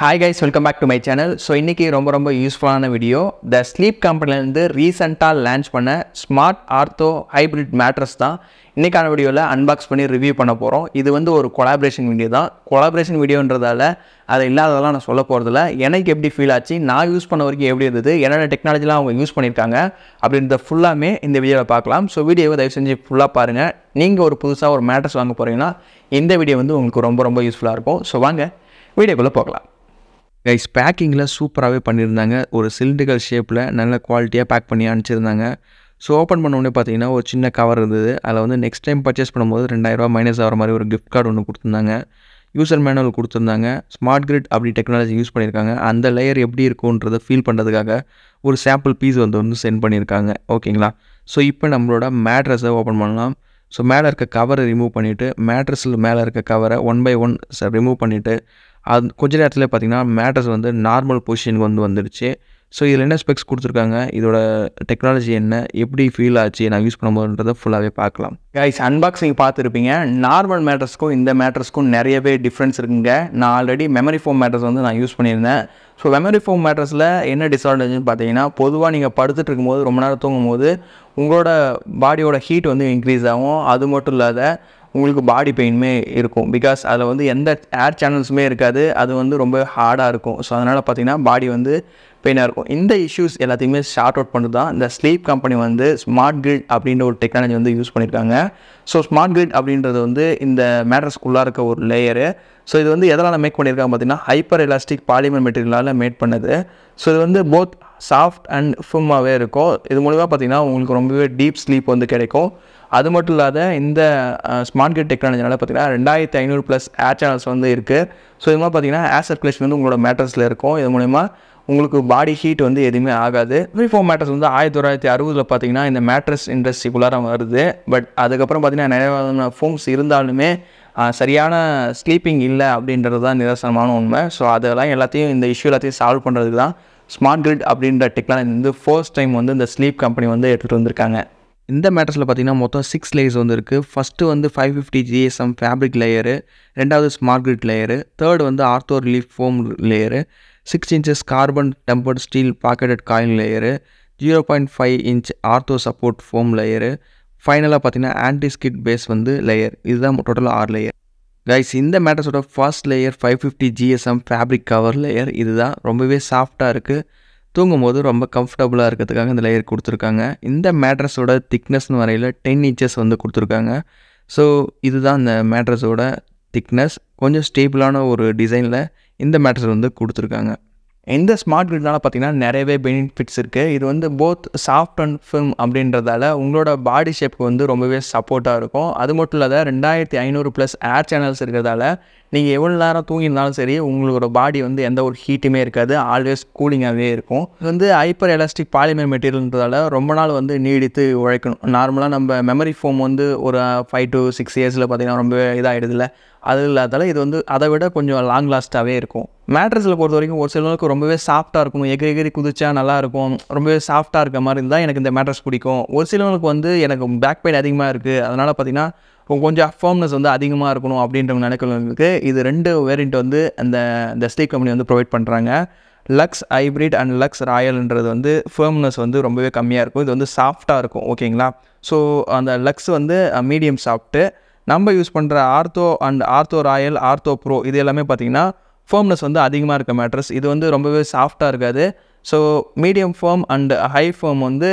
hi guys welcome back to my channel so இன்றைக்கி ரொம்ப ரொம்ப யூஸ்ஃபுல்லான வீடியோ த ஸ்லீப் கம்பெனிலேருந்து ரீசெண்டாக லான்ச் பண்ண ஸ்மார்ட் ஆர்த்தோ ஹைப்ரிட் மேட்ரஸ் தான் இன்றைக்கான வீடியோவில் அன்பாக்ஸ் பண்ணி ரிவ்யூ பண்ண போகிறோம் இது வந்து ஒரு கொலாபரேஷன் வீடியோ தான் கொலாபரேஷன் வீடியோன்றதால அது இல்லாததெல்லாம் நான் சொல்ல போகிறதில்ல எனக்கு எப்படி ஃபீல் ஆச்சு நான் யூஸ் பண்ண வரைக்கும் எப்படி இருந்தது என்னென்ன டெக்னாலஜிலாம் அவங்க யூஸ் பண்ணியிருக்காங்க அப்படின்றத ஃபுல்லாமே இந்த வீடியோவில் பார்க்கலாம் ஸோ வீடியோவை தயவு செஞ்சு ஃபுல்லாக பாருங்கள் நீங்கள் ஒரு புதுசாக ஒரு மேட்ரஸ் வாங்க போகிறீங்கன்னா இந்த வீடியோ வந்து உங்களுக்கு ரொம்ப ரொம்ப யூஸ்ஃபுல்லாக இருக்கும் ஸோ வாங்க வீடியோக்குள்ளே போகலாம் கைஸ் பேக்கிங்கில் சூப்பராகவே பண்ணியிருந்தாங்க ஒரு சிலிண்டிகல் ஷேப்பில் நல்ல குவாலிட்டியாக பேக் பண்ணி அனுப்பிச்சிருந்தாங்க ஸோ ஓப்பன் பண்ண உடனே பார்த்தீங்கன்னா ஒரு சின்ன கவர் இருந்தது அதில் வந்து நெக்ஸ்ட் டைம் பர்ச்சேஸ் பண்ணும்போது ரெண்டாயிரரூவா மைனஸ் ஆகிற மாதிரி ஒரு கிஃப்ட் கார்டு ஒன்று கொடுத்துருந்தாங்க யூசர் மேனுவல் கொடுத்துருந்தாங்க ஸ்மார்ட் கிரிட் அப்படி டெக்னாலஜி யூஸ் பண்ணியிருக்காங்க அந்த லேயர் எப்படி இருக்குன்றதை ஃபீல் பண்ணுறதுக்காக ஒரு சாம்பிள் பீஸ் வந்து வந்து சென்ட் பண்ணியிருக்காங்க ஓகேங்களா ஸோ இப்போ நம்மளோட மேட்ரஸை ஓப்பன் பண்ணலாம் ஸோ மேலே இருக்க கவரை ரிமூவ் பண்ணிவிட்டு மேட்ரஸில் மேலே இருக்க கவரை ஒன் பை ஒன் ரிமூவ் பண்ணிவிட்டு அது கொஞ்ச நேரத்தில் பார்த்தீங்கன்னா மேட்ரஸ் வந்து நார்மல் பொசிஷனுக்கு வந்து வந்துடுச்சு ஸோ இதில் என்ன ஸ்பெக்ஸ் கொடுத்துருக்காங்க இதோட டெக்னாலஜி என்ன எப்படி ஃபீல் ஆச்சு நான் யூஸ் பண்ணும்போதுன்றதை ஃபுல்லாகவே பார்க்கலாம் கைஸ் அன்பாக்சிங் பார்த்துருப்பீங்க நார்மல் மேட்ரஸ்க்கும் இந்த மேட்ரஸ்க்கும் நிறையவே டிஃப்ரென்ஸ் இருக்குங்க நான் ஆல்ரெடி மெமரி ஃபோம் மேட்ரஸ் வந்து நான் யூஸ் பண்ணியிருந்தேன் ஸோ மெமரி ஃபோம் மேட்ரஸில் என்ன டிஸ்அட்வான்டேஜ்னு பார்த்தீங்கன்னா பொதுவாக நீங்கள் படுத்துட்டு இருக்கும்போது ரொம்ப நேரம் தூங்கும்போது உங்களோட பாடியோட ஹீட் வந்து இன்க்ரீஸ் ஆகும் அது மட்டும் இல்லாத உங்களுக்கு பாடி பெயினுமே இருக்கும் பிகாஸ் அதில் வந்து எந்த ஏர் சேனல்ஸுமே இருக்காது அது வந்து ரொம்ப ஹார்டாக இருக்கும் ஸோ அதனால் பார்த்தீங்கன்னா பாடி வந்து பெயினாக இருக்கும் இந்த இஷ்யூஸ் எல்லாத்தையுமே ஷார்ட் அவுட் பண்ணி தான் இந்த ஸ்லீப் கம்பெனி வந்து ஸ்மார்ட் கிரிட் அப்படின்ற ஒரு டெக்னாலஜி வந்து யூஸ் பண்ணியிருக்காங்க ஸோ ஸ்மார்ட் கிரிட் அப்படின்றது வந்து இந்த மேட்ரஸ்குள்ளாக இருக்க ஒரு லேயரு ஸோ இது வந்து எதனால் மேக் பண்ணியிருக்காங்க பார்த்தீங்கன்னா ஹைப்பர் எலாஸ்டிக் பாலிமர் மெட்டீரியலால் மேட் பண்ணது ஸோ இது வந்து போத் சாஃப்ட் அண்ட் ஃபும்மாகவே இருக்கும் இது மூலிமா பார்த்தீங்கன்னா உங்களுக்கு ரொம்பவே டீப் ஸ்லீப் வந்து கிடைக்கும் அது மட்டும் இல்லாத இந்த ஸ்மார்ட் கிரிட் டெக்னாலஜினால பார்த்தீங்கன்னா ரெண்டாயிரத்தி ஐநூறு ப்ளஸ் ஏர் சேனல்ஸ் வந்து இருக்குது ஸோ இது மாதிரி பார்த்தீங்கன்னா ஏர் சர்க்குலேஷன் வந்து உங்களோட மேட்டர்ஸில் இருக்கும் இது மூலிமா உங்களுக்கு பாடி ஹீட் வந்து எதுவுமே ஆகாது ஃபோம் மேட்ரஸ் வந்து ஆயிரத்தி தொள்ளாயிரத்தி அறுபதில் பார்த்தீங்கன்னா இந்த மேட்ரஸ் இண்டஸ்ட்ரிக்குள்ளார வருது பட் அதுக்கப்புறம் பார்த்தீங்கன்னா நிறைய ஃபோம்ஸ் இருந்தாலுமே சரியான ஸ்லீப்பிங் இல்லை அப்படின்றது தான் நிதர்சனமான உண்மை ஸோ அதெல்லாம் எல்லாத்தையும் இந்த இஷ்யூ எல்லாத்தையும் சால்வ் பண்ணுறதுக்கு தான் ஸ்மார்ட் கிரிட் அப்படின்ற டெக்னாலஜி வந்து ஃபர்ஸ்ட் டைம் வந்து இந்த ஸ்லீப் கம்பெனி வந்து எடுத்துகிட்டு வந்திருக்காங்க இந்த மேட்டர்ஸில் பார்த்தீங்கன்னா மொத்தம் சிக்ஸ் லேயர்ஸ் வந்து இருக்குது ஃபஸ்ட்டு வந்து five fifty GSM fabric layer ரெண்டாவது ஸ்மார்ட் கிரிட் லேயரு தேர்ட் வந்து ortho relief foam layer six inches carbon tempered steel pocketed coil layer zero point five inch ortho support foam layer ஃபைனலாக பார்த்தீங்கன்னா anti skid base வந்து layer இதுதான் டோட்டலாக ஆறு layer guys இந்த மேட்டர்ஸோட first layer five fifty GSM fabric cover layer இதுதான் ரொம்பவே சாஃப்டாக இருக்குது தூங்கும் போது ரொம்ப கம்ஃபர்டபுளாக இருக்கிறதுக்காக இந்த லேயர் கொடுத்துருக்காங்க இந்த மேட்ரஸோட திக்னஸ்னு வரையில் டென் இன்ச்சஸ் வந்து கொடுத்துருக்காங்க ஸோ இதுதான் இந்த மேட்ரஸோட திக்னஸ் கொஞ்சம் ஸ்டேபிளான ஒரு டிசைனில் இந்த மேட்ரஸ் வந்து கொடுத்துருக்காங்க இந்த ஸ்மார்ட் கிரிட்னால பார்த்தீங்கன்னா நிறையவே பெனிஃபிட்ஸ் இருக்குது இது வந்து போத் சாஃப்ட் அண்ட் ஃபில்ம் அப்படின்றதால உங்களோட பாடி ஷேப்புக்கு வந்து ரொம்பவே சப்போர்ட்டாக இருக்கும் அது மட்டும் இல்லாத ரெண்டாயிரத்தி ஐநூறு ப்ளஸ் ஏர் சேனல்ஸ் இருக்கிறதால நீங்கள் எவ்வளோ நேரம் தூங்கியிருந்தாலும் சரி உங்களோட பாடி வந்து எந்த ஒரு ஹீட்டுமே இருக்காது ஆல்வேஸ் கூலிங்காகவே இருக்கும் இது வந்து ஹைப்பர் எலாஸ்டிக் பாலிமர் மெட்டீரியல்ன்றதால ரொம்ப நாள் வந்து நீடித்து உழைக்கணும் நார்மலாக நம்ம மெமரி ஃபோம் வந்து ஒரு ஃபைவ் டு சிக்ஸ் இயர்ஸில் பார்த்தீங்கன்னா ரொம்ப இதாகிடுதுல அது இல்லாதால இது வந்து அதை விட கொஞ்சம் லாங் லாஸ்ட்டாகவே இருக்கும் மேட்ரஸில் பொறுத்த வரைக்கும் ஒரு சிலருக்கு ரொம்பவே சாஃப்ட்டாக இருக்கணும் எகிரி எகிரி குதிச்சா நல்லாயிருக்கும் ரொம்பவே சாஃப்ட்டாக இருக்க மாதிரி இருந்தால் எனக்கு இந்த மேட்ரஸ் பிடிக்கும் ஒரு சிலவங்களுக்கு வந்து எனக்கு பேக் பெயின் அதிகமாக இருக்குது அதனால் பார்த்தீங்கன்னா கொஞ்சம் ஃபர்ம்னஸ் வந்து அதிகமாக இருக்கணும் அப்படின்றவங்க நினைக்கிறவங்களுக்கு இது ரெண்டு வேரியண்ட் வந்து அந்த இந்த ஸ்டீக் கம்பெனி வந்து ப்ரொவைட் பண்ணுறாங்க லக்ஸ் ஹைப்ரிட் அண்ட் லக்ஸ் ராயல்ன்றது வந்து ஃபேர்ம்னஸ் வந்து ரொம்பவே கம்மியாக இருக்கும் இது வந்து சாஃப்டாக இருக்கும் ஓகேங்களா ஸோ அந்த லக்ஸ் வந்து மீடியம் சாஃப்ட்டு நம்ம யூஸ் பண்ணுற ortho and ortho royal ortho pro இது எல்லாமே பார்த்திங்கன்னா ஃபேர்ம்னஸ் வந்து அதிகமாக இருக்க மேட்ரஸ் இது வந்து ரொம்பவே சாஃப்டாக இருக்காது so medium firm and high firm வந்து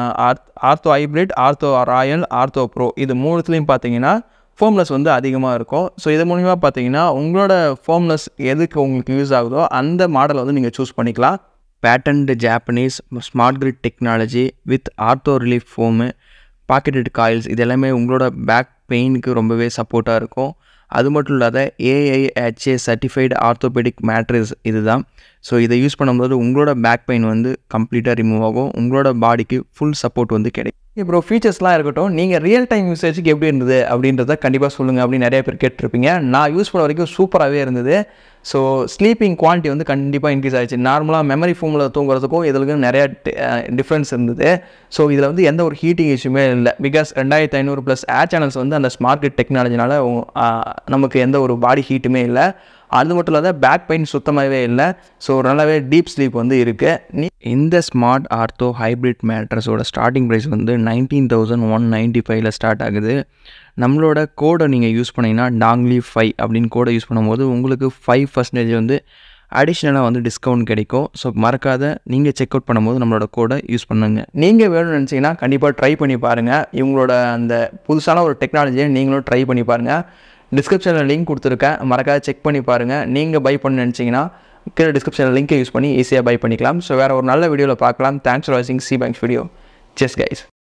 ortho hybrid ortho royal ortho pro இது மூணுத்துலேயும் பார்த்தீங்கன்னா ஃபோம்லெஸ் வந்து அதிகமாக இருக்கும் ஸோ இது மூலிமா பார்த்தீங்கன்னா உங்களோட ஃபோம்லெஸ் எதுக்கு உங்களுக்கு யூஸ் ஆகுதோ அந்த மாடலை வந்து நீங்கள் சூஸ் பண்ணிக்கலாம் patented Japanese smart grid technology with ortho relief foam pocketed coils இது எல்லாமே உங்களோட பேக் பெயினுக்கு ரொம்பவே சப்போர்ட்டாக இருக்கும் அது மட்டும் இல்லாத ஏஐஹெச்ஏ சர்டிஃபைடு ஆர்த்தோபெடிக் மேட்ரிஸ் இதுதான் ஸோ இதை யூஸ் பண்ணும்போது உங்களோட பேக் பெயின் வந்து கம்ப்ளீட்டாக ரிமூவ் ஆகும் உங்களோட பாடிக்கு ஃபுல் சப்போர்ட் வந்து கிடைக்கும் இப்போ ஃபீச்சர்ஸ்லாம் இருக்கட்டும் நீங்கள் ரியல் டைம் யூசேஜுக்கு எப்படி இருந்தது அப்படின்றத கண்டிப்பாக சொல்லுங்கள் அப்படின்னு நிறைய பேர் கேட்டிருப்பீங்க நான் யூஸ் பண்ண வரைக்கும் சூப்பராகவே இருந்தது ஸோ ஸ்லீப்பிங் குவாலிட்டி வந்து கண்டிப்பாக இன்க்ரீஸ் ஆகிடுச்சு நார்மலாக மெமரி ஃபோமில் தூங்குறதுக்கும் இதுக்கும் நிறையா டிஃப்ரென்ஸ் இருந்தது ஸோ இதில் வந்து எந்த ஒரு ஹீட்டிங் இஷ்யூமே இல்லை பிகாஸ் ரெண்டாயிரத்தி ஐநூறு ப்ளஸ் ஏர் சேனல்ஸ் வந்து அந்த ஸ்மார்ட் கிட் டெக்னாலஜினால நமக்கு எந்த ஒரு பாடி ஹீட்டுமே இல்லை அது மட்டும் இல்லாத பேக் பெயின் சுத்தமாகவே இல்லை ஸோ நல்லாவே டீப் ஸ்லீப் வந்து இருக்குது நீ இந்த ஸ்மார்ட் ஆர்த்தோ ஹைப்ரிட் மேட்ரஸோட ஸ்டார்டிங் ப்ரைஸ் வந்து நைன்டீன் தௌசண்ட் ஒன் நைன்ட்டி ஃபைவ்ல ஸ்டார்ட் ஆகுது நம்மளோட கோடை நீங்கள் யூஸ் பண்ணிங்கன்னா டாங்லி ஃபைவ் அப்படின்னு கோடை யூஸ் பண்ணும்போது உங்களுக்கு ஃபைவ் பர்சன்டேஜ் வந்து அடிஷ்னலாக வந்து டிஸ்கவுண்ட் கிடைக்கும் ஸோ மறக்காத நீங்கள் செக் அவுட் பண்ணும்போது நம்மளோட கோடை யூஸ் பண்ணுங்க நீங்கள் வேணும்னு நினச்சிங்கன்னா கண்டிப்பாக ட்ரை பண்ணி பாருங்கள் இவங்களோட அந்த புதுசான ஒரு டெக்னாலஜியை நீங்களும் ட்ரை பண்ணி பாருங்கள் டிஸ்கிரிப்ஷனில் லிங்க் கொடுத்துருக்கேன் மறக்காத செக் பண்ணி பாருங்கள் நீங்கள் பை பண்ண நினச்சிங்கன்னா கீழே டிஸ்கிரிப்ஷனில் லிங்கை யூஸ் பண்ணி ஈஸியாக பை பண்ணிக்கலாம் ஸோ வேறு ஒரு நல்ல வீடியோவில் பார்க்கலாம் தேங்க்ஸ் ஃபார் வாட்சிங் சி பேங்க்ஸ் வீடியோ ஜெஸ் கைஸ்